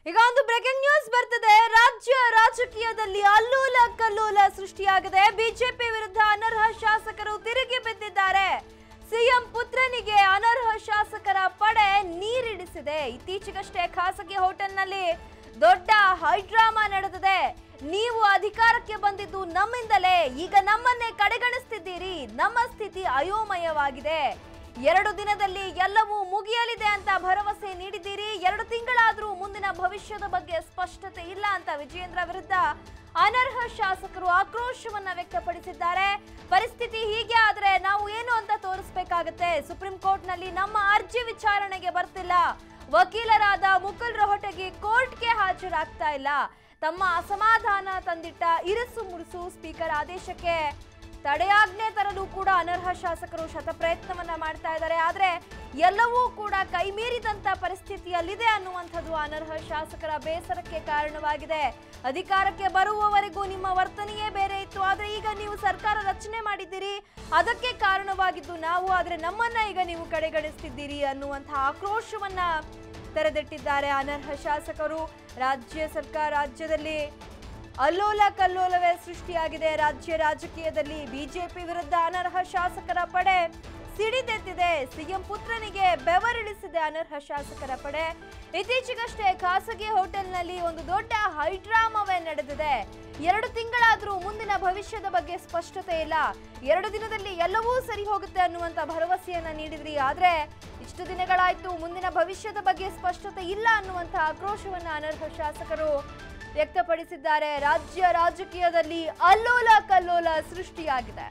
ಈಗ ಒಂದು breaking news ಬರ್ತದೆ ರಾಜ್ಯ ರಾಜಕೀಯದಲ್ಲಿ ಅಲ್ಲೋಲ ಕಲ್ಲೋಲ ಸೃಷ್ಟಿಯಾಗಿದೆ ಬಿಜೆಪಿ ವಿರುದ್ಧ ಅನರ್ಹ ಶಾಸಕರು ತಿರುಗಿ ಬಿದ್ದಿದ್ದಾರೆ ಸಿಎಂ ಪುತ್ರನಿಗೆ ಅನರ್ಹ ಶಾಸಕರ ಪಡೆ ನೀರಿಡಿಸಿದೆ ಇತ್ತೀಚೆಗಷ್ಟೇ ಖಾಸಗಿ ಹೋಟೆಲ್ನಲ್ಲಿ ದೊಡ್ಡ ಹೈಡ್ರಾಮಾ ನಡೆದಿದೆ ನೀವು ಅಧಿಕಾರಕ್ಕೆ ಬಂದಿದ್ದು ನಮ್ಮಿಂದಲೇ ಈಗ ನಮ್ಮನ್ನೇ ಕಡೆಗಣಿಸ್ತಿದ್ದೀರಿ ನಮ್ಮ ಸ್ಥಿತಿ ಅಯೋಮಯವಾಗಿದೆ ಎರಡು ದಿನದಲ್ಲಿ ಎಲ್ಲವೂ ಮುಗಿಯಲಿದೆ ಅಂತ ಭರವಸೆ ನೀಡಿದ್ದೀರಿ ಎರಡು ತಿಂಗಳಾದ್ರೂ ಮುಂದಿನ ಭವಿಷ್ಯದ ಬಗ್ಗೆ ಸ್ಪಷ್ಟತೆ ಇಲ್ಲ ಅಂತ ವಿಜಯೇಂದ್ರ ವಿರುದ್ಧ ಅನರ್ಹ ಶಾಸಕರು ಆಕ್ರೋಶವನ್ನ ವ್ಯಕ್ತಪಡಿಸಿದ್ದಾರೆ ಪರಿಸ್ಥಿತಿ ಹೀಗೆ ಆದ್ರೆ ನಾವು ಏನು ಅಂತ ತೋರಿಸ್ಬೇಕಾಗತ್ತೆ ಸುಪ್ರೀಂ ಕೋರ್ಟ್ ನಲ್ಲಿ ನಮ್ಮ ಅರ್ಜಿ ವಿಚಾರಣೆಗೆ ಬರ್ತಿಲ್ಲ ವಕೀಲರಾದ ಮುಕುಲ್ ರೋಹಟಗಿ ಕೋರ್ಟ್ಗೆ ಹಾಜರಾಗ್ತಾ ಇಲ್ಲ ತಮ್ಮ ಅಸಮಾಧಾನ ತಂದಿಟ್ಟ ಇರಸು ಮುರುಸು ಸ್ಪೀಕರ್ ಆದೇಶಕ್ಕೆ ತಡೆಯಾಜ್ಞೆ ತರಲು ಕೂಡ ಅನರ್ಹ ಶಾಸಕರು ಶತಪ್ರಯತ್ನವನ್ನ ಮಾಡ್ತಾ ಇದ್ದಾರೆ ಆದ್ರೆ ಎಲ್ಲವೂ ಕೂಡ ಕೈಮೀರಿದಂತ ಪರಿಸ್ಥಿತಿಯಲ್ಲಿದೆ ಅನ್ನುವಂಥದ್ದು ಅನರ್ಹ ಶಾಸಕರ ಬೇಸರಕ್ಕೆ ಕಾರಣವಾಗಿದೆ ಅಧಿಕಾರಕ್ಕೆ ಬರುವವರೆಗೂ ನಿಮ್ಮ ವರ್ತನೆಯೇ ಬೇರೆ ಇತ್ತು ಆದ್ರೆ ಈಗ ನೀವು ಸರ್ಕಾರ ರಚನೆ ಮಾಡಿದ್ದೀರಿ ಅದಕ್ಕೆ ಕಾರಣವಾಗಿದ್ದು ನಾವು ಆದ್ರೆ ನಮ್ಮನ್ನ ಈಗ ನೀವು ಕಡೆಗಣಿಸ್ತಿದ್ದೀರಿ ಅನ್ನುವಂತಹ ಆಕ್ರೋಶವನ್ನ ತೆರೆದಿಟ್ಟಿದ್ದಾರೆ ಅನರ್ಹ ಶಾಸಕರು ರಾಜ್ಯ ಸರ್ಕಾರ ರಾಜ್ಯದಲ್ಲಿ ಅಲ್ಲೋಲ ಕಲ್ಲೋಲವೇ ಸೃಷ್ಟಿಯಾಗಿದೆ ರಾಜ್ಯ ರಾಜಕೀಯದಲ್ಲಿ ಬಿಜೆಪಿ ವಿರುದ್ಧ ಅನರ್ಹ ಶಾಸಕರ ಪಡೆ ಸಿಡಿದೆದ್ದಿದೆ ಸಿಎಂ ಪುತ್ರನಿಗೆ ಬೆವರಿಳಿಸಿದೆ ಅನರ್ಹ ಶಾಸಕರ ಪಡೆ ಇತ್ತೀಚೆಗಷ್ಟೇ ಖಾಸಗಿ ಹೋಟೆಲ್ನಲ್ಲಿ ಒಂದು ದೊಡ್ಡ ಹೈಡ್ರಾಮವೇ ನಡೆದಿದೆ ಎರಡು ತಿಂಗಳಾದ್ರೂ ಮುಂದಿನ ಭವಿಷ್ಯದ ಬಗ್ಗೆ ಸ್ಪಷ್ಟತೆ ಇಲ್ಲ ಎರಡು ದಿನದಲ್ಲಿ ಎಲ್ಲವೂ ಸರಿ ಹೋಗುತ್ತೆ ಅನ್ನುವಂತ ಭರವಸೆಯನ್ನ ನೀಡಿದ್ರಿ ಆದ್ರೆ ಇಷ್ಟು ದಿನಗಳಾಯ್ತು ಮುಂದಿನ ಭವಿಷ್ಯದ ಬಗ್ಗೆ ಸ್ಪಷ್ಟತೆ ಇಲ್ಲ ಅನ್ನುವಂತ ಆಕ್ರೋಶವನ್ನ ಅನರ್ಹ ಶಾಸಕರು ವ್ಯಕ್ತಪಡಿಸಿದ್ದಾರೆ ರಾಜ್ಯ ರಾಜಕೀಯದಲ್ಲಿ ಅಲ್ಲೋಲ ಕಲ್ಲೋಲ ಸೃಷ್ಟಿಯಾಗಿದೆ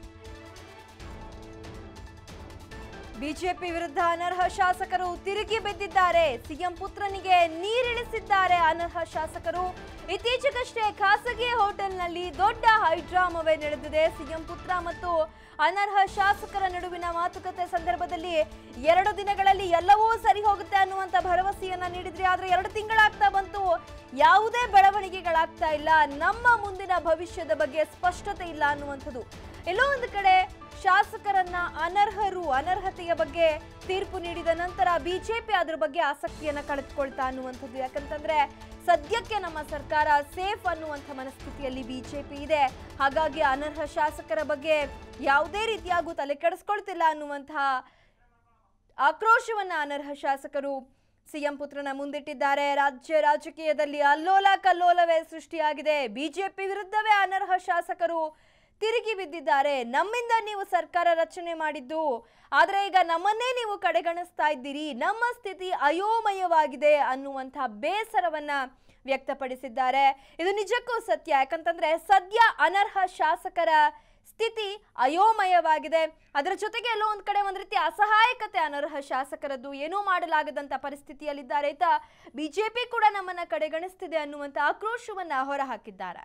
ಬಿಜೆಪಿ ವಿರುದ್ಧ ಅನರ್ಹ ಶಾಸಕರು ತಿರುಗಿ ಬಿದ್ದಿದ್ದಾರೆ ಸಿಎಂ ಪುತ್ರನಿಗೆ ನೀರಿಳಿಸಿದ್ದಾರೆ ಅನರ್ಹ ಶಾಸಕರು ಇತ್ತೀಚೆಗಷ್ಟೇ ಖಾಸಗಿ ಹೋಟೆಲ್ನಲ್ಲಿ ದೊಡ್ಡ ಹೈಡ್ರಾಮವೇ ನಡೆದಿದೆ ಸಿಎಂ ಪುತ್ರ ಮತ್ತು ಅನರ್ಹ ಶಾಸಕರ ನಡುವಿನ ಮಾತುಕತೆ ಸಂದರ್ಭದಲ್ಲಿ ಎರಡು ದಿನಗಳಲ್ಲಿ ಎಲ್ಲವೂ ಸರಿ ಹೋಗುತ್ತೆ ಅನ್ನುವಂತ ಭರವಸೆಯನ್ನ ನೀಡಿದ್ರಿ ಆದ್ರೆ ಎರಡು ತಿಂಗಳಾಗ್ತಾ ಬಂತು ಯಾವುದೇ ಬೆಳವಣಿಗೆಗಳಾಗ್ತಾ ಇಲ್ಲ ನಮ್ಮ ಮುಂದಿನ ಭವಿಷ್ಯದ ಬಗ್ಗೆ ಸ್ಪಷ್ಟತೆ ಇಲ್ಲ ಅನ್ನುವಂಥದ್ದು ಎಲ್ಲೋ ಒಂದು ಕಡೆ ಶಾಸಕರನ್ನ ಅನರ್ಹರು ಅನರ್ಹತೆಯ ಬಗ್ಗೆ ತೀರ್ಪು ನೀಡಿದ ನಂತರ ಬಿಜೆಪಿ ಅದ್ರ ಬಗ್ಗೆ ಆಸಕ್ತಿಯನ್ನ ಕಳೆದುಕೊಳ್ತಾ ಅನ್ನುವಂಥದ್ದು ಯಾಕಂತಂದ್ರೆ ಸದ್ಯಕ್ಕೆ ನಮ್ಮ ಸರ್ಕಾರ ಸೇಫ್ ಅನ್ನುವಂಥ ಮನಸ್ಥಿತಿಯಲ್ಲಿ ಬಿಜೆಪಿ ಇದೆ ಹಾಗಾಗಿ ಅನರ್ಹ ಶಾಸಕರ ಬಗ್ಗೆ ಯಾವುದೇ ರೀತಿಯಾಗೂ ತಲೆ ಕೆಡಿಸ್ಕೊಳ್ತಿಲ್ಲ ಅನ್ನುವಂತಹ ಆಕ್ರೋಶವನ್ನ ಅನರ್ಹ ಶಾಸಕರು ಸಿಎಂ ಪುತ್ರನ ಮುಂದಿಟ್ಟಿದ್ದಾರೆ ರಾಜ್ಯ ರಾಜಕೀಯದಲ್ಲಿ ಅಲ್ಲೋಲ ಕಲ್ಲೋಲವೇ ಸೃಷ್ಟಿಯಾಗಿದೆ ಬಿಜೆಪಿ ವಿರುದ್ಧವೇ ಅನರ್ಹ ಶಾಸಕರು ತಿರುಗಿ ಬಿದ್ದಿದ್ದಾರೆ ನಮ್ಮಿಂದ ನೀವು ಸರ್ಕಾರ ರಚನೆ ಮಾಡಿದ್ದು ಆದ್ರೆ ಈಗ ನಮ್ಮನ್ನೇ ನೀವು ಕಡೆಗಣಿಸ್ತಾ ಇದ್ದೀರಿ ನಮ್ಮ ಸ್ಥಿತಿ ಅಯೋಮಯವಾಗಿದೆ ಅನ್ನುವಂಥ ಬೇಸರವನ್ನ ವ್ಯಕ್ತಪಡಿಸಿದ್ದಾರೆ ಇದು ನಿಜಕ್ಕೂ ಸತ್ಯ ಯಾಕಂತಂದ್ರೆ ಸದ್ಯ ಅನರ್ಹ ಶಾಸಕರ ಸ್ಥಿತಿ ಅಯೋಮಯವಾಗಿದೆ ಅದರ ಜೊತೆಗೆ ಎಲ್ಲೋ ಒಂದ್ ಕಡೆ ಒಂದ್ ರೀತಿ ಅಸಹಾಯಕತೆ ಅನರ್ಹ ಶಾಸಕರದ್ದು ಏನೂ ಮಾಡಲಾಗದಂತ ಪರಿಸ್ಥಿತಿಯಲ್ಲಿದ್ದಾರೆ ಆಯ್ತಾ ಬಿಜೆಪಿ ಕೂಡ ನಮ್ಮನ್ನ ಕಡೆಗಣಿಸ್ತಿದೆ ಅನ್ನುವಂತ ಆಕ್ರೋಶವನ್ನ ಹೊರಹಾಕಿದ್ದಾರೆ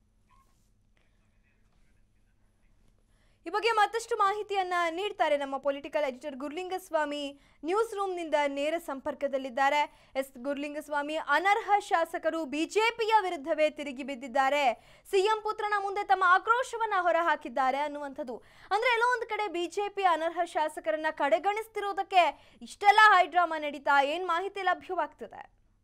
ಈ ಬಗ್ಗೆ ಮತ್ತಷ್ಟು ಮಾಹಿತಿಯನ್ನ ನೀಡ್ತಾರೆ ನಮ್ಮ ಪೊಲಿಟಿಕಲ್ ಎಡಿಟರ್ ಗುರ್ಲಿಂಗಸ್ವಾಮಿ ನ್ಯೂಸ್ ರೂಮ್ನಿಂದ ನೇರ ಸಂಪರ್ಕದಲ್ಲಿದ್ದಾರೆ ಎಸ್ ಗುರ್ಲಿಂಗಸ್ವಾಮಿ ಅನರ್ಹ ಶಾಸಕರು ಬಿಜೆಪಿಯ ವಿರುದ್ಧವೇ ತಿರುಗಿ ಬಿದ್ದಿದ್ದಾರೆ ಸಿಎಂ ಪುತ್ರನ ಮುಂದೆ ತಮ್ಮ ಆಕ್ರೋಶವನ್ನ ಹೊರಹಾಕಿದ್ದಾರೆ ಅನ್ನುವಂಥದ್ದು ಅಂದ್ರೆ ಎಲ್ಲೋ ಒಂದು ಕಡೆ ಬಿಜೆಪಿ ಅನರ್ಹ ಶಾಸಕರನ್ನ ಕಡೆಗಣಿಸ್ತಿರೋದಕ್ಕೆ ಇಷ್ಟೆಲ್ಲ ಹೈಡ್ರಾಮಾ ನಡೀತಾ ಏನ್ ಮಾಹಿತಿ ಲಭ್ಯವಾಗ್ತದೆ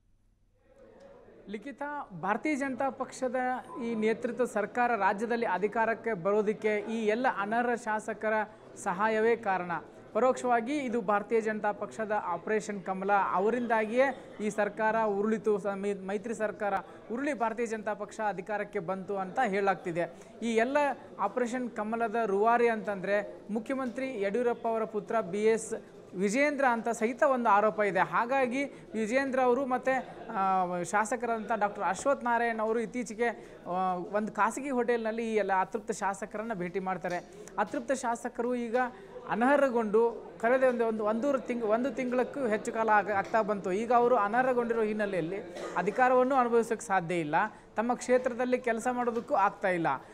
ಲಿಖಿತ ಭಾರತೀಯ ಜನತಾ ಪಕ್ಷದ ಈ ನೇತೃತ್ವ ಸರ್ಕಾರ ರಾಜ್ಯದಲ್ಲಿ ಅಧಿಕಾರಕ್ಕೆ ಬರೋದಕ್ಕೆ ಈ ಎಲ್ಲ ಅನರ್ಹ ಶಾಸಕರ ಸಹಾಯವೇ ಕಾರಣ ಪರೋಕ್ಷವಾಗಿ ಇದು ಭಾರತೀಯ ಜನತಾ ಪಕ್ಷದ ಆಪರೇಷನ್ ಕಮಲ ಅವರಿಂದಾಗಿಯೇ ಈ ಸರ್ಕಾರ ಉರುಳಿತು ಸ- ಮೈ- ಮೈತ್ರಿ ಸರ್ಕಾರ ಉರುಳಿ ಭಾರತೀಯ ಜನತಾ ಪಕ್ಷ ಅಧಿಕಾರಕ್ಕೆ ಬಂತು ಅಂತ ಹೇಳಲಾಗ್ತಿದೆ ಈ ಎಲ್ಲ ಆಪರೇಷನ್ ಕಮಲದ ರೂವಾರಿ ಅಂತಂದರೆ ಮುಖ್ಯಮಂತ್ರಿ ಯಡಿಯೂರಪ್ಪ ಅವರ ಪುತ್ರ ಬಿ ಎಸ್ ವಿಜೇಂದ್ರ ಅಂತ ಸಹಿತ ಒಂದು ಆರೋಪ ಇದೆ ಹಾಗಾಗಿ ವಿಜೇಂದ್ರ ಅವರು ಮತ್ತು ಶಾಸಕರಂತ ಡಾಕ್ಟರ್ ಅಶ್ವಥ್ ನಾರಾಯಣ್ ಅವರು ಇತ್ತೀಚೆಗೆ ಆ, ಒಂದು ಖಾಸಗಿ ಹೋಟೆಲ್ನಲ್ಲಿ ಈ ಎಲ್ಲ ಅತೃಪ್ತ ಶಾಸಕರನ್ನು ಭೇಟಿ ಮಾಡ್ತಾರೆ ಅತೃಪ್ತ ಶಾಸಕರು ಈಗ ಅನರ್ಹಗೊಂಡು ಕಳೆದ ಒಂದು ಒಂದು ಒಂದೂರು ತಿಂಗ್ ಒಂದು ತಿಂಗಳಕ್ಕೂ ಹೆಚ್ಚು ಕಾಲ ಆಗ ಆಗ್ತಾ ಬಂತು ಈಗ ಅವರು ಅನರ್ಹಗೊಂಡಿರೋ ಹಿನ್ನೆಲೆಯಲ್ಲಿ ಅಧಿಕಾರವನ್ನು ಅನುಭವಿಸೋಕ್ಕೆ ಸಾಧ್ಯ ಇಲ್ಲ ತಮ್ಮ ಕ್ಷೇತ್ರದಲ್ಲಿ ಕೆಲಸ ಮಾಡೋದಕ್ಕೂ ಆಗ್ತಾ ಇಲ್ಲ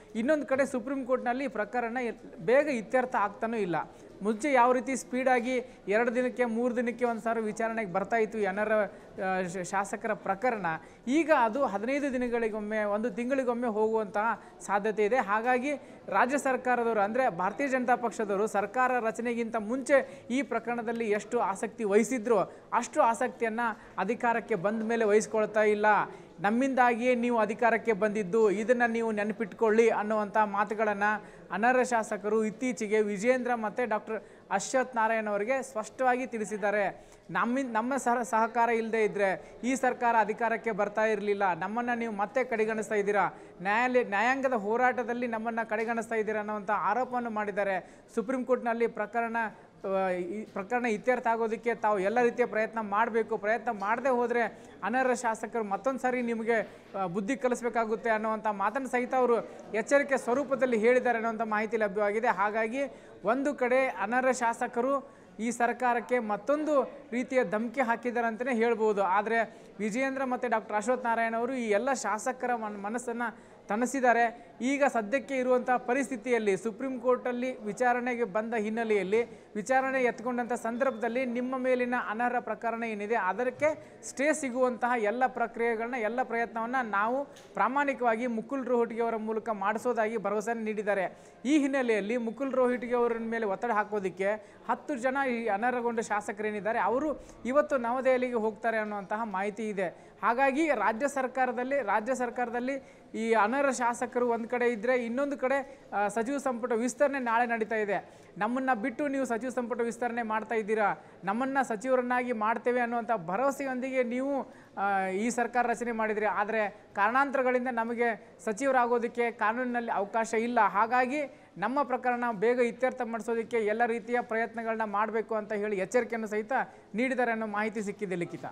ಇನ್ನೊಂದು ಕಡೆ ಸುಪ್ರೀಂ ಕೋರ್ಟ್ನಲ್ಲಿ ಈ ಪ್ರಕರಣ ಎ- ಬೇಗ ಇತ್ಯರ್ಥ ಆಗ್ತಾನೂ ಇಲ್ಲ ಮುಂಚೆ ಯಾವ ರೀತಿ ಸ್ಪೀಡಾಗಿ ಎರಡು ದಿನಕ್ಕೆ ಮೂರು ದಿನಕ್ಕೆ ಒಂದು ಸಾರಿ ವಿಚಾರಣೆಗೆ ಬರ್ತಾ ಇತ್ತು ಈ ಅನರ್ಹ ಆ, ಶ- ಶಾಸಕರ ಪ್ರಕರಣ ಈಗ ಅದು ಹದಿನೈದು ದಿನಗಳಿಗೊಮ್ಮೆ ಒಂದು ತಿಂಗಳಿಗೊಮ್ಮೆ ಹೋಗುವಂತಹ ಸಾಧ್ಯತೆ ಇದೆ ಹಾಗಾಗಿ ರಾಜ್ಯ ಸರ್ಕಾರದವರು ಅಂದರೆ ಭಾರತೀಯ ಜನತಾ ಪಕ್ಷದವರು ಸರ್ಕಾರ ರಚನೆಗಿಂತ ಮುಂಚೆ ಈ ಪ್ರಕರಣದಲ್ಲಿ ಎಷ್ಟು ಆಸಕ್ತಿ ವಹಿಸಿದ್ರು ಅಷ್ಟು ಆಸಕ್ತಿಯನ್ನು ಅಧಿಕಾರಕ್ಕೆ ಬಂದ ಮೇಲೆ ವಹಿಸ್ಕೊಳ್ತಾ ಇಲ್ಲ ನಮ್ಮಿಂದಾಗಿಯೇ ನೀವು ಅಧಿಕಾರಕ್ಕೆ ಬಂದಿದ್ದು ಇದನ್ನು ನೀವು ನೆನಪಿಟ್ಕೊಳ್ಳಿ ಅನ್ನುವಂಥ ಮಾತುಗಳನ್ನು ಅನರ್ಹ ಶಾಸಕರು ಇತ್ತೀಚೆಗೆ ವಿಜೇಂದ್ರ ಮತ್ತು ಡಾಕ್ಟರ್ ಅಶ್ವಥ್ ನಾರಾಯಣ್ ಅವರಿಗೆ ಸ್ಪಷ್ಟವಾಗಿ ತಿಳಿಸಿದ್ದಾರೆ ನಮ್ಮಿಂದ ನಮ್ಮ ಸಹ ಸಹಕಾರ ಇಲ್ಲದೆ ಇದ್ದರೆ ಈ ಸರ್ಕಾರ ಅಧಿಕಾರಕ್ಕೆ ಬರ್ತಾ ಇರಲಿಲ್ಲ ನಮ್ಮನ್ನು ನೀವು ಮತ್ತೆ ಕಡೆಗಣಿಸ್ತಾ ಇದ್ದೀರಾ ನ್ಯಾಯಾಲಯ ನ್ಯಾಯಾಂಗದ ಹೋರಾಟದಲ್ಲಿ ನಮ್ಮನ್ನು ಕಡೆಗಣಿಸ್ತಾ ಇದ್ದೀರಾ ಅನ್ನುವಂಥ ಆರೋಪವನ್ನು ಮಾಡಿದ್ದಾರೆ ಸುಪ್ರೀಂ ಕೋರ್ಟ್ನಲ್ಲಿ ಪ್ರಕರಣ ಆ, ಈ ಪ್ರಕರಣ ಇತ್ಯರ್ಥ ಆಗೋದಕ್ಕೆ ತಾವು ಎಲ್ಲ ರೀತಿಯ ಪ್ರಯತ್ನ ಮಾಡಬೇಕು ಪ್ರಯತ್ನ ಮಾಡದೆ ಹೋದರೆ ಅನರ್ಹ ಶಾಸಕರು ಮತ್ತೊಂದು ಸಾರಿ ನಿಮಗೆ ಆ, ಬುದ್ಧಿ ಕಲಿಸಬೇಕಾಗುತ್ತೆ ಅನ್ನುವಂಥ ಮಾತನ್ನು ಸಹಿತ ಅವರು ಎಚ್ಚರಿಕೆ ಸ್ವರೂಪದಲ್ಲಿ ಹೇಳಿದ್ದಾರೆ ಅನ್ನುವಂಥ ಮಾಹಿತಿ ಲಭ್ಯವಾಗಿದೆ ಹಾಗಾಗಿ ಒಂದು ಕಡೆ ಅನರ್ಹ ಶಾಸಕರು ಈ ಸರ್ಕಾರಕ್ಕೆ ಮತ್ತೊಂದು ರೀತಿಯ ಧಮಕಿ ಹಾಕಿದ್ದಾರೆ ಅಂತಲೇ ಹೇಳ್ಬೋದು ಆದರೆ ವಿಜಯೇಂದ್ರ ಮತ್ತು ಡಾಕ್ಟರ್ ಅಶ್ವಥ್ ನಾರಾಯಣ ಅವರು ಈ ಎಲ್ಲ ಶಾಸಕರ ಮನ್ ಮನಸ್ಸನ್ನು ತಣಿಸಿದ್ದಾರೆ ಈಗ ಸದ್ಯಕ್ಕೆ ಇರುವಂಥ ಪರಿಸ್ಥಿತಿಯಲ್ಲಿ ಸುಪ್ರೀಂ ಕೋರ್ಟಲ್ಲಿ ವಿಚಾರಣೆಗೆ ಬಂದ ಹಿನ್ನೆಲೆಯಲ್ಲಿ ವಿಚಾರಣೆ ಎತ್ಕೊಂಡಂಥ ಸಂದರ್ಭದಲ್ಲಿ ನಿಮ್ಮ ಮೇಲಿನ ಅನರ್ಹ ಪ್ರಕರಣ ಏನಿದೆ ಅದಕ್ಕೆ ಸ್ಟೇ ಸಿಗುವಂತಹ ಎಲ್ಲ ಪ್ರಕ್ರಿಯೆಗಳನ್ನ ಎಲ್ಲ ಪ್ರಯತ್ನವನ್ನು ನಾವು ಪ್ರಾಮಾಣಿಕವಾಗಿ ಮುಕುಲ್ ರೋಹಟಿಗೆ ಅವರ ಮೂಲಕ ಮಾಡಿಸೋದಾಗಿ ಭರವಸೆ ನೀಡಿದ್ದಾರೆ ಈ ಹಿನ್ನೆಲೆಯಲ್ಲಿ ಮುಕುಲ್ ರೋಹಟಿಗೆ ಅವರ ಮೇಲೆ ಒತ್ತಡ ಹಾಕೋದಕ್ಕೆ ಹತ್ತು ಜನ ಈ ಅನರ್ಹಗೊಂಡ ಶಾಸಕರೇನಿದ್ದಾರೆ ಅವರು ಇವತ್ತು ನವದೆಹಲಿಗೆ ಹೋಗ್ತಾರೆ ಅನ್ನುವಂತಹ ಮಾಹಿತಿ ಇದೆ ಹಾಗಾಗಿ ರಾಜ್ಯ ಸರ್ಕಾರದಲ್ಲಿ ರಾಜ್ಯ ಸರ್ಕಾರದಲ್ಲಿ ಈ ಅನರ್ಹ ಶಾಸಕರು ಒಂದು ಕಡೆ ಇದ್ದರೆ ಇನ್ನೊಂದು ಕಡೆ ಆ, ಸಚಿವ ಸಂಪುಟ ವಿಸ್ತರಣೆ ನಾಳೆ ನಡೀತಾ ಇದೆ ನಮ್ಮನ್ನು ಬಿಟ್ಟು ನೀವು ಸಚಿವ ಸಂಪುಟ ವಿಸ್ತರಣೆ ಮಾಡ್ತಾ ಇದ್ದೀರಾ ನಮ್ಮನ್ನು ಸಚಿವರನ್ನಾಗಿ ಮಾಡ್ತೇವೆ ಅನ್ನುವಂಥ ಭರವಸೆಯೊಂದಿಗೆ ನೀವು ಆ, ಈ ಸರ್ಕಾರ ರಚನೆ ಮಾಡಿದ್ರಿ ಆದರೆ ಕಾರಣಾಂತರಗಳಿಂದ ನಮಗೆ ಸಚಿವರಾಗೋದಕ್ಕೆ ಕಾನೂನಿನಲ್ಲಿ ಅವಕಾಶ ಇಲ್ಲ ಹಾಗಾಗಿ ನಮ್ಮ ಪ್ರಕರಣ ಬೇಗ ಇತ್ಯರ್ಥ ಮಾಡಿಸೋದಕ್ಕೆ ಎಲ್ಲ ರೀತಿಯ ಪ್ರಯತ್ನಗಳನ್ನ ಮಾಡಬೇಕು ಅಂತ ಹೇಳಿ ಎಚ್ಚರಿಕೆಯನ್ನು ಸಹಿತ ನೀಡಿದ್ದಾರೆ ಅನ್ನೋ ಮಾಹಿತಿ ಸಿಕ್ಕಿದೆ ಲಿಖಿತ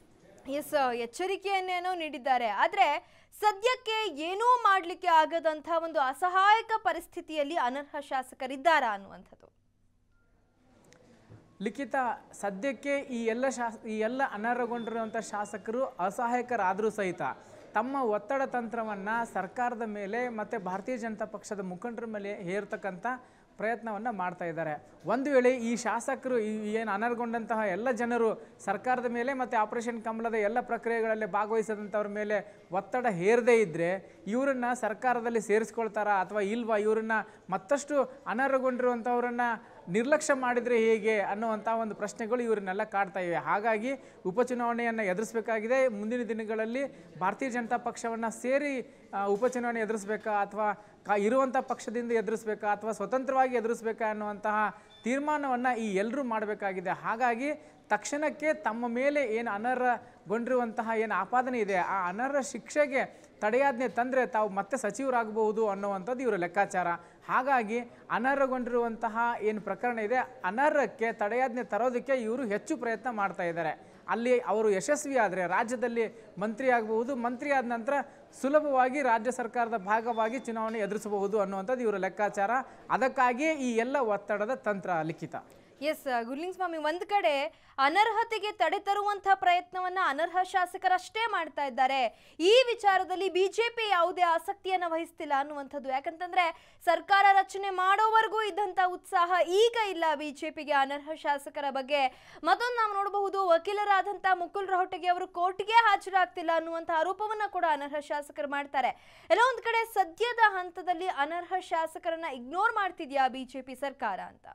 ಎಸ್ ಎಚ್ಚರಿಕೆಯನ್ನೇನೋ ನೀಡಿದ್ದಾರೆ ಆದ್ರೆ ಸದ್ಯಕ್ಕೆ ಏನೂ ಮಾಡ್ಲಿಕ್ಕೆ ಆಗದಂತ ಒಂದು ಅಸಹಾಯಕ ಪರಿಸ್ಥಿತಿಯಲ್ಲಿ ಅನರ್ಹ ಶಾಸಕರಿದ್ದಾರಾ ಅನ್ನುವಂಥದ್ದು ಲಿಖಿತ ಸದ್ಯಕ್ಕೆ ಈ ಎಲ್ಲ ಶಾಸ ಈ ಎಲ್ಲ ಅನರ್ಹಗೊಂಡಿರುವಂಥ ಶಾಸಕರು ಅಸಹಾಯಕರಾದರೂ ಸಹಿತ ತಮ್ಮ ಒತ್ತಡ ತಂತ್ರವನ್ನು ಸರ್ಕಾರದ ಮೇಲೆ ಮತ್ತು ಭಾರತೀಯ ಜನತಾ ಪಕ್ಷದ ಮುಖಂಡರ ಮೇಲೆ ಹೇರ್ತಕ್ಕಂಥ ಪ್ರಯತ್ನವನ್ನು ಮಾಡ್ತಾ ಇದ್ದಾರೆ ಒಂದು ವೇಳೆ ಈ ಶಾಸಕರು ಈ ಏನು ಅನರ್ಹಗೊಂಡಂತಹ ಎಲ್ಲ ಜನರು ಸರ್ಕಾರದ ಮೇಲೆ ಮತ್ತು ಆಪರೇಷನ್ ಕಮಲದ ಎಲ್ಲ ಪ್ರಕ್ರಿಯೆಗಳಲ್ಲಿ ಭಾಗವಹಿಸಿದಂಥವ್ರ ಮೇಲೆ ಒತ್ತಡ ಹೇರದೇ ಇದ್ದರೆ ಇವರನ್ನ ಸರ್ಕಾರದಲ್ಲಿ ಸೇರಿಸ್ಕೊಳ್ತಾರಾ ಅಥವಾ ಇಲ್ವಾ ಇವರನ್ನ ಮತ್ತಷ್ಟು ಅನರ್ಹಗೊಂಡಿರುವಂಥವ್ರನ್ನ ನಿರ್ಲಕ್ಷ್ಯ ಮಾಡಿದರೆ ಹೇಗೆ ಅನ್ನುವಂಥ ಒಂದು ಪ್ರಶ್ನೆಗಳು ಇವರನ್ನೆಲ್ಲ ಕಾಡ್ತಾ ಇವೆ ಹಾಗಾಗಿ ಉಪಚುನಾವಣೆಯನ್ನು ಎದುರಿಸಬೇಕಾಗಿದೆ ಮುಂದಿನ ದಿನಗಳಲ್ಲಿ ಭಾರತೀಯ ಜನತಾ ಪಕ್ಷವನ್ನು ಸೇರಿ ಆ, ಉಪಚುನಾವಣೆ ಎದುರಿಸ್ಬೇಕಾ ಅಥವಾ ಕಾ ಇರುವಂಥ ಪಕ್ಷದಿಂದ ಎದುರಿಸ್ಬೇಕಾ ಅಥವಾ ಸ್ವತಂತ್ರವಾಗಿ ಎದುರಿಸ್ಬೇಕಾ ಅನ್ನುವಂತಹ ತೀರ್ಮಾನವನ್ನು ಈ ಎಲ್ಲರೂ ಮಾಡಬೇಕಾಗಿದೆ ಹಾಗಾಗಿ ತಕ್ಷಣಕ್ಕೆ ತಮ್ಮ ಮೇಲೆ ಏನು ಅನರ್ಹಗೊಂಡಿರುವಂತಹ ಏನು ಆಪಾದನೆ ಇದೆ ಆ ಅನರ್ಹ ಶಿಕ್ಷೆಗೆ ತಡೆಯಾಜ್ಞೆ ತಂದರೆ ತಾವು ಮತ್ತೆ ಸಚಿವರಾಗಬಹುದು ಅನ್ನುವಂಥದ್ದು ಇವರ ಲೆಕ್ಕಾಚಾರ ಹಾಗಾಗಿ ಅನರ್ಹಗೊಂಡಿರುವಂತಹ ಏನು ಪ್ರಕರಣ ಇದೆ ಅನರ್ಹಕ್ಕೆ ತಡೆಯಾಜ್ಞೆ ತರೋದಕ್ಕೆ ಇವರು ಹೆಚ್ಚು ಪ್ರಯತ್ನ ಮಾಡ್ತಾ ಇದ್ದಾರೆ ಅಲ್ಲಿ ಅವರು ಯಶಸ್ವಿ ಆದರೆ ರಾಜ್ಯದಲ್ಲಿ ಮಂತ್ರಿ ಆಗಬಹುದು ಮಂತ್ರಿ ಆದ ನಂತರ ಸುಲಭವಾಗಿ ರಾಜ್ಯ ಸರ್ಕಾರದ ಭಾಗವಾಗಿ ಚುನಾವಣೆ ಎದುರಿಸಬಹುದು ಅನ್ನುವಂಥದ್ದು ಇವರ ಲೆಕ್ಕಾಚಾರ ಅದಕ್ಕಾಗಿಯೇ ಈ ಎಲ್ಲ ಒತ್ತಡದ ತಂತ್ರ ಲಿಖಿತ ಎಸ್ ಗುರ್ಲಿಂಗ್ ಸ್ವಾಮಿ ಒಂದ್ ಕಡೆ ಅನರ್ಹತೆಗೆ ತಡೆ ತರುವಂತ ಪ್ರಯತ್ನವನ್ನ ಅನರ್ಹ ಶಾಸಕರಷ್ಟೇ ಮಾಡ್ತಾ ಇದ್ದಾರೆ ಈ ವಿಚಾರದಲ್ಲಿ ಬಿಜೆಪಿ ಯಾವುದೇ ಆಸಕ್ತಿಯನ್ನ ವಹಿಸ್ತಿಲ್ಲ ಅನ್ನುವಂಥದ್ದು ಯಾಕಂತಂದ್ರೆ ಸರ್ಕಾರ ರಚನೆ ಮಾಡೋವರೆಗೂ ಇದ್ದಂತ ಉತ್ಸಾಹ ಈಗ ಇಲ್ಲ ಬಿಜೆಪಿಗೆ ಅನರ್ಹ ಶಾಸಕರ ಬಗ್ಗೆ ಮತ್ತೊಂದು ನಾವು ನೋಡಬಹುದು ವಕೀಲರಾದಂತ ಮುಕುಲ್ ರೋಹಟಗಿ ಅವರು ಕೋರ್ಟ್ಗೆ ಹಾಜರಾಗ್ತಿಲ್ಲ ಅನ್ನುವಂಥ ಆರೋಪವನ್ನ ಕೂಡ ಅನರ್ಹ ಶಾಸಕರು ಮಾಡ್ತಾರೆ ಎಲ್ಲ ಒಂದ್ ಕಡೆ ಸದ್ಯದ ಹಂತದಲ್ಲಿ ಅನರ್ಹ ಶಾಸಕರನ್ನ ಇಗ್ನೋರ್ ಮಾಡ್ತಿದ್ಯಾ ಬಿಜೆಪಿ ಸರ್ಕಾರ ಅಂತ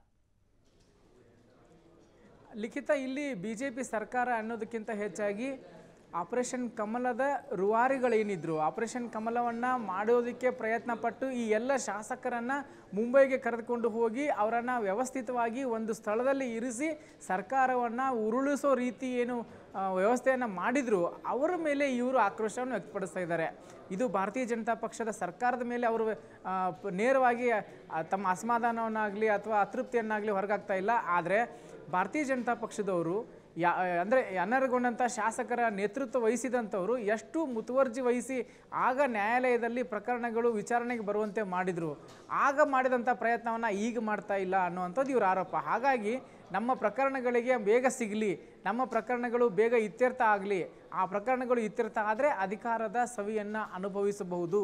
ಲಿಖಿತ ಇಲ್ಲಿ ಬಿ ಜೆ ಪಿ ಸರ್ಕಾರ ಅನ್ನೋದಕ್ಕಿಂತ ಹೆಚ್ಚಾಗಿ ಆಪರೇಷನ್ ಕಮಲದ ರೂವಾರಿಗಳೇನಿದ್ರು ಆಪರೇಷನ್ ಕಮಲವನ್ನು ಮಾಡೋದಕ್ಕೆ ಪ್ರಯತ್ನ ಪಟ್ಟು ಈ ಎಲ್ಲ ಶಾಸಕರನ್ನು ಮುಂಬೈಗೆ ಕರೆದುಕೊಂಡು ಹೋಗಿ ಅವರನ್ನು ವ್ಯವಸ್ಥಿತವಾಗಿ ಒಂದು ಸ್ಥಳದಲ್ಲಿ ಇರಿಸಿ ಸರ್ಕಾರವನ್ನು ಉರುಳಿಸೋ ರೀತಿ ಏನು ಆ, ವ್ಯವಸ್ಥೆಯನ್ನು ಮಾಡಿದ್ರು ಅವರ ಮೇಲೆ ಇವರು ಆಕ್ರೋಶವನ್ನು ವ್ಯಕ್ತಪಡಿಸ್ತಾ ಇದ್ದಾರೆ ಇದು ಭಾರತೀಯ ಜನತಾ ಪಕ್ಷದ ಸರ್ಕಾರದ ಮೇಲೆ ಅವರು ಆ, ಪ- ನೇರವಾಗಿ ಆ, ತಮ್ಮ ಅಸಮಾಧಾನವನ್ನಾಗಲಿ ಅಥವಾ ಅತೃಪ್ತಿಯನ್ನಾಗಲಿ ಹೊರಗಾಗ್ತಾ ಇಲ್ಲ ಆದರೆ ಭಾರತೀಯ ಜನತಾ ಪಕ್ಷದವರು ಯಾ ಅಂದರೆ ಅನರ್ಹಗೊಂಡಂಥ ಶಾಸಕರ ನೇತೃತ್ವ ವಹಿಸಿದಂಥವರು ಎಷ್ಟು ಮುತುವರ್ಜಿ ವಹಿಸಿ ಆಗ ನ್ಯಾಯಾಲಯದಲ್ಲಿ ಪ್ರಕರಣಗಳು ವಿಚಾರಣೆಗೆ ಬರುವಂತೆ ಮಾಡಿದರು ಆಗ ಮಾಡಿದಂಥ ಪ್ರಯತ್ನವನ್ನು ಈಗ ಮಾಡ್ತಾ ಇಲ್ಲ ಅನ್ನುವಂಥದ್ದು ಇವರ ಆರೋಪ ಹಾಗಾಗಿ ನಮ್ಮ ಪ್ರಕರಣಗಳಿಗೆ ಬೇಗ ಸಿಗಲಿ ನಮ್ಮ ಪ್ರಕರಣಗಳು ಬೇಗ ಇತ್ಯರ್ಥ ಆಗಲಿ ಆ ಪ್ರಕರಣಗಳು ಇತ್ಯರ್ಥ ಆದರೆ ಅಧಿಕಾರದ ಸವಿಯನ್ನು ಅನುಭವಿಸಬಹುದು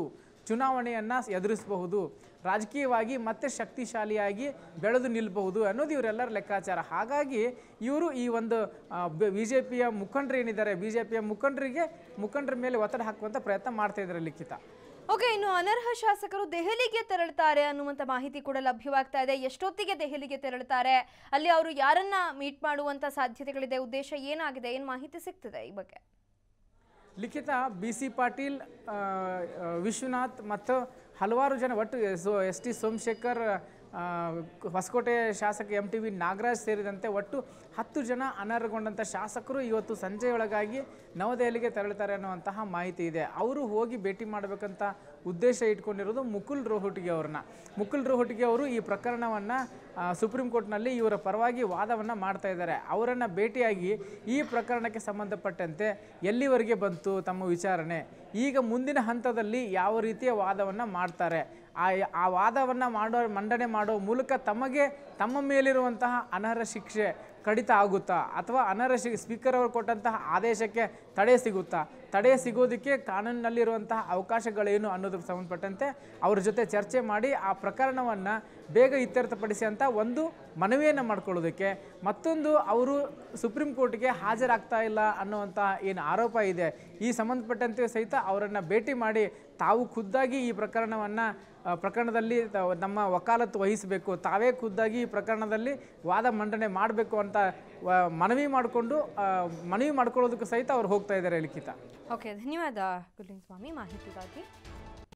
ಚುನಾವಣೆಯನ್ನು ಎದುರಿಸಬಹುದು ರಾಜಕೀಯವಾಗಿ ಮತ್ತೆ ಶಕ್ತಿಶಾಲಿಯಾಗಿ ಬೆಳೆದು ನಿಲ್ಲಬಹುದು ಅನ್ನೋದು ಇವರೆಲ್ಲರ ಲೆಕ್ಕಾಚಾರ ಹಾಗಾಗಿ ಇವರು ಈ ಒಂದು ಬಿ ಜೆ ಪಿಯ ಮುಖಂಡರು ಏನಿದ್ದಾರೆ ಬಿ ಜೆ ಪಿಯ ಮುಖಂಡರಿಗೆ ಮುಖಂಡರ ಮೇಲೆ ಒತ್ತಡ ಹಾಕುವಂಥ ಪ್ರಯತ್ನ ಮಾಡ್ತಾ ಇದ್ದಾರೆ ಲಿಖಿತ ಓಕೆ ಇನ್ನು ಅನರ್ಹ ಶಾಸಕರು ದೆಹಲಿಗೆ ತೆರಳುತ್ತಾರೆ ಅನ್ನುವಂತ ಮಾಹಿತಿ ಕೂಡ ಲಭ್ಯವಾಗ್ತಾ ಇದೆ ಎಷ್ಟೊತ್ತಿಗೆ ದೆಹಲಿಗೆ ತೆರಳುತ್ತಾರೆ ಅಲ್ಲಿ ಅವರು ಯಾರನ್ನ ಮೀಟ್ ಮಾಡುವಂತ ಸಾಧ್ಯತೆಗಳಿದೆ ಉದ್ದೇಶ ಏನಾಗಿದೆ ಏನು ಮಾಹಿತಿ ಸಿಗ್ತದೆ ಈ ಬಗ್ಗೆ ಲಿಖಿತ ಬಿ ಸಿ ಪಾಟೀಲ್ ಆ, ಆ, ವಿಶ್ವನಾಥ್ ಮತ್ತು ಹಲವಾರು ಜನ ಒಟ್ಟು ಸೊ ಎಸ್ ಟಿ ಸೋಮಶೇಖರ್ ಆ, ಹೊಸಕೋಟೆ ಶಾಸಕ ಎಂ ಟಿ ವಿ ನಾಗರಾಜ್ ಸೇರಿದಂತೆ ಒಟ್ಟು ಹತ್ತು ಜನ ಅನರ್ಹಗೊಂಡಂಥ ಶಾಸಕರು ಇವತ್ತು ಸಂಜೆಯೊಳಗಾಗಿ ನವದೆಹಲಿಗೆ ತೆರಳುತ್ತಾರೆ ಅನ್ನುವಂತಹ ಮಾಹಿತಿ ಇದೆ ಅವರು ಹೋಗಿ ಭೇಟಿ ಮಾಡಬೇಕಂತ ಉದ್ದೇಶ ಇಟ್ಕೊಂಡಿರೋದು ಮುಕುಲ್ ರೋಹಟಿಗೆ ಅವ್ರನ್ನ ಮುಕುಲ್ ರೋಹಟಿಗೆ ಅವರು ಈ ಪ್ರಕರಣವನ್ನು ಸುಪ್ರೀಂ ಕೋರ್ಟ್ನಲ್ಲಿ ಇವರ ಪರವಾಗಿ ವಾದವನ್ನು ಮಾಡ್ತಾ ಇದ್ದಾರೆ ಅವರನ್ನು ಭೇಟಿಯಾಗಿ ಈ ಪ್ರಕರಣಕ್ಕೆ ಸಂಬಂಧಪಟ್ಟಂತೆ ಎಲ್ಲಿವರೆಗೆ ಬಂತು ತಮ್ಮ ವಿಚಾರಣೆ ಈಗ ಮುಂದಿನ ಹಂತದಲ್ಲಿ ಯಾವ ರೀತಿಯ ವಾದವನ್ನು ಮಾಡ್ತಾರೆ ಆ ಆ ವಾದವನ್ನು ಮಾಡೋ ಮಂಡನೆ ಮಾಡೋ ಮೂಲಕ ತಮಗೆ ತಮ್ಮ ಮೇಲಿರುವಂತಹ ಅನರ್ಹ ಶಿಕ್ಷೆ ಕಡಿತ ಆಗುತ್ತಾ ಅಥವಾ ಅನರ್ಹ ಶಿ ಸ್ಪೀಕರ್ ಅವರು ಕೊಟ್ಟಂತಹ ಆದೇಶಕ್ಕೆ ತಡೆ ಸಿಗುತ್ತಾ ತಡೆ ಸಿಗೋದಕ್ಕೆ ಕಾನೂನಿನಲ್ಲಿರುವಂತಹ ಅವಕಾಶಗಳೇನು ಅನ್ನೋದಕ್ಕೆ ಸಂಬಂಧಪಟ್ಟಂತೆ ಅವ್ರ ಜೊತೆ ಚರ್ಚೆ ಮಾಡಿ ಆ ಪ್ರಕರಣವನ್ನು ಬೇಗ ಇತ್ಯರ್ಥಪಡಿಸಿ ಅಂತ ಒಂದು ಮನವಿಯನ್ನು ಮಾಡ್ಕೊಳ್ಳೋದಕ್ಕೆ ಮತ್ತೊಂದು ಅವರು ಸುಪ್ರೀಂ ಕೋರ್ಟ್ಗೆ ಹಾಜರಾಗ್ತಾ ಇಲ್ಲ ಅನ್ನುವಂಥ ಏನು ಆರೋಪ ಇದೆ ಈ ಸಂಬಂಧಪಟ್ಟಂತೆ ಸಹಿತ ಅವರನ್ನು ಭೇಟಿ ಮಾಡಿ ತಾವು ಖುದ್ದಾಗಿ ಈ ಪ್ರಕರಣವನ್ನು ಪ್ರಕರಣದಲ್ಲಿ ತ- ನಮ್ಮ ವಕಾಲತ್ತು ವಹಿಸಬೇಕು ತಾವೇ ಖುದ್ದಾಗಿ ಈ ಪ್ರಕರಣದಲ್ಲಿ ವಾದ ಮಂಡನೆ ಮಾಡಬೇಕು ಅಂತ ವ- ಮನವಿ ಮಾಡಿಕೊಂಡು ಮನವಿ ಮಾಡ್ಕೊಳ್ಳೋದಕ್ಕೂ ಸಹಿತ ಅವ್ರು ಹೋಗ್ತಾ ಇದ್ದಾರೆ ಲಿಖಿತ ಓಕೆ ಧನ್ಯವಾದ ಗುರುಲಿಂಗ ಸ್ವಾಮಿ ಮಾಹಿತಿಗಾಗಿ